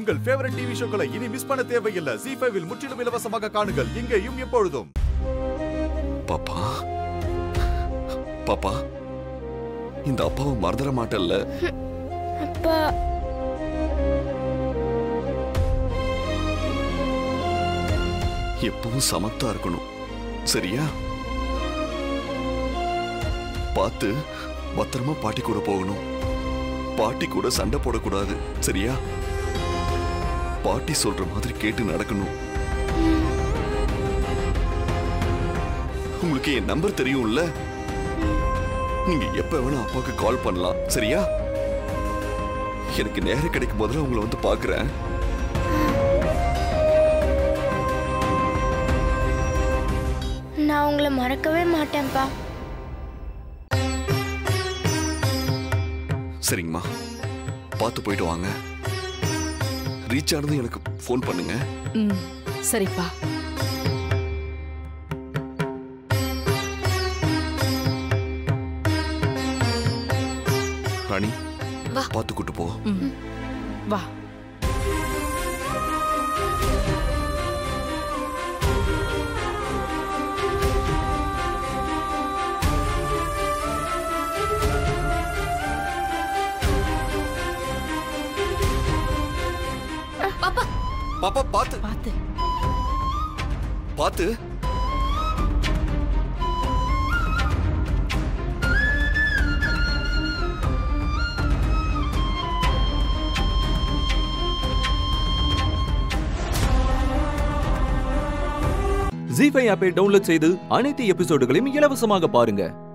உங்கள் favourite TV ஷோக்களை இனி miss பண்ண தேவையில்லை ஜி ஃபைவில் முற்றிலும் இலவசமாக காணுங்கள் இங்கேயும் எப்பொழுதும் பாப்பா பாப்பா இந்த அப்பாவை மறந்துட மாட்டல்ல அப்பா எப்பவும் சமத்தா இருக்கணும் சரியா பார்த்து பத்திரமா பாட்டி கூட போகணும் பாட்டி கூட சண்டை போடக்கூடாது சரியா பாட்டி சொல்ற மாதிரி கேட்டு நடக்கணும் உங்களுக்கு என் நம்பர் தெரியும்ல நீங்க எப்ப வேணா அப்பாவுக்கு கால் பண்ணலாம் சரியா எனக்கு நேரம் கிடைக்கும் போதெல்லாம் உங்களை வந்து பாக்குறேன் நான் உங்களை மறக்கவே மாட்டேன்ப்பா சரிங்கம்மா பார்த்து போயிட்டு வாங்க ரீச் ஆனதும் எனக்கு ஃபோன் பண்ணுங்க ம் சரிப்பா ராணி பார்த்து கூட்டு போ ம் வா பாப்பா பார்த்து பார்த்து பார்த்து ஜி ஃபைவ் ஆப்பை டவுன்லோட் செய்து அனைத்து எபிசோடுகளையும் இலவசமாக பாருங்க